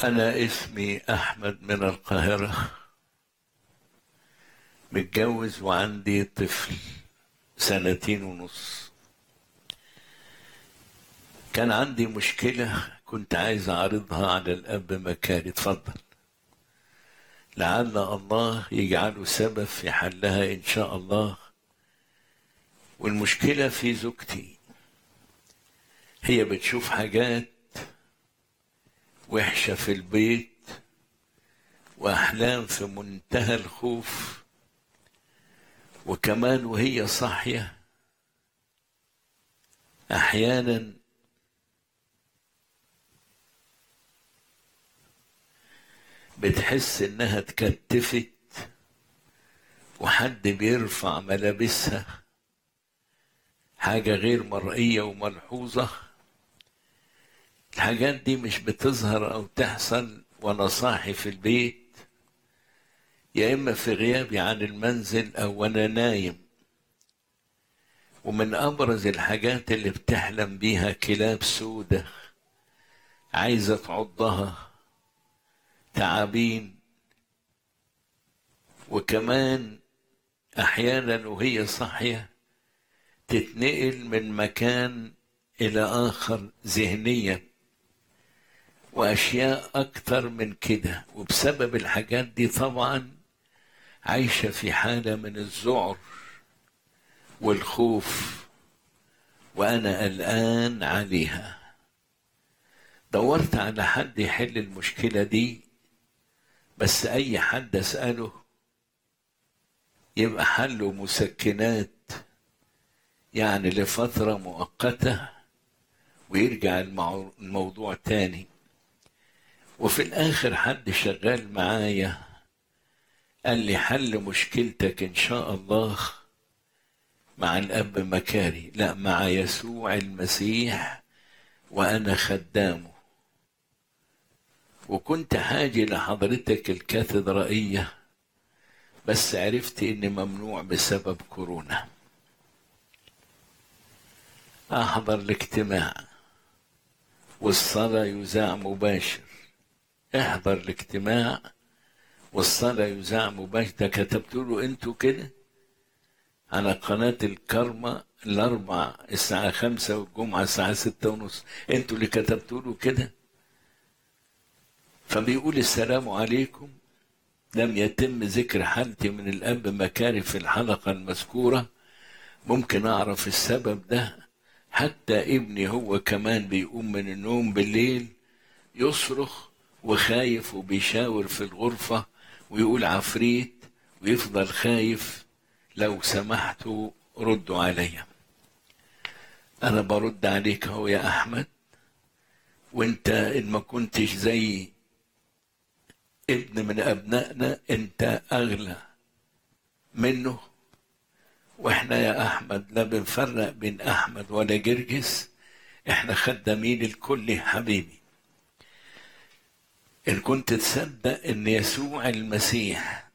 أنا اسمي أحمد من القاهرة متجوز وعندي طفل سنتين ونص كان عندي مشكلة كنت عايز أعرضها على الأب مكاري اتفضل لعل الله يجعله سبب في حلها إن شاء الله والمشكلة في زوجتي هي بتشوف حاجات وحشة في البيت وأحلام في منتهى الخوف وكمان وهي صاحية أحيانا بتحس إنها اتكتفت وحد بيرفع ملابسها حاجة غير مرئية وملحوظة الحاجات دي مش بتظهر أو تحصل وأنا صاحي في البيت يا إما في غيابي عن المنزل أو وأنا نايم ومن أبرز الحاجات اللي بتحلم بيها كلاب سودة عايزة تعضها تعابين وكمان أحيانا وهي صاحية تتنقل من مكان إلى آخر ذهنيا وأشياء أكتر من كده وبسبب الحاجات دي طبعا عايشة في حالة من الذعر والخوف وأنا قلقان عليها دورت على حد يحل المشكلة دي بس أي حد أسأله يبقى حله مسكنات يعني لفترة مؤقتة ويرجع الموضوع تاني وفي الآخر حد شغال معايا قال لي حل مشكلتك إن شاء الله مع الأب مكاري لا مع يسوع المسيح وأنا خدامه وكنت حاجة لحضرتك الكاتدرائية بس عرفت إني ممنوع بسبب كورونا أحضر الاجتماع والصلاة يذاع مباشر احضر الاجتماع والصلاة يذاع مباشر ده كتبت له انتوا كده على قناة الكرمة الأربع الساعة خمسة والجمعة الساعة ستة ونص انتوا اللي كتبتوا له كده فبيقول السلام عليكم لم يتم ذكر حالتي من الأب مكاري في الحلقة المذكورة ممكن أعرف السبب ده حتى ابني هو كمان بيقوم من النوم بالليل يصرخ وخايف وبيشاور في الغرفة ويقول عفريت ويفضل خايف لو سمحتوا ردوا عليا أنا برد عليك أهو يا أحمد وأنت إن ما كنتش زي ابن من أبنائنا أنت أغلى منه واحنا يا احمد لا بنفرق بين احمد ولا جرجس احنا خدامين الكل يا حبيبي ان كنت تصدق ان يسوع المسيح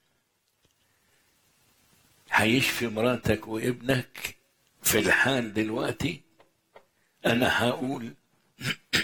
هيشفي مراتك وابنك في الحال دلوقتي انا هقول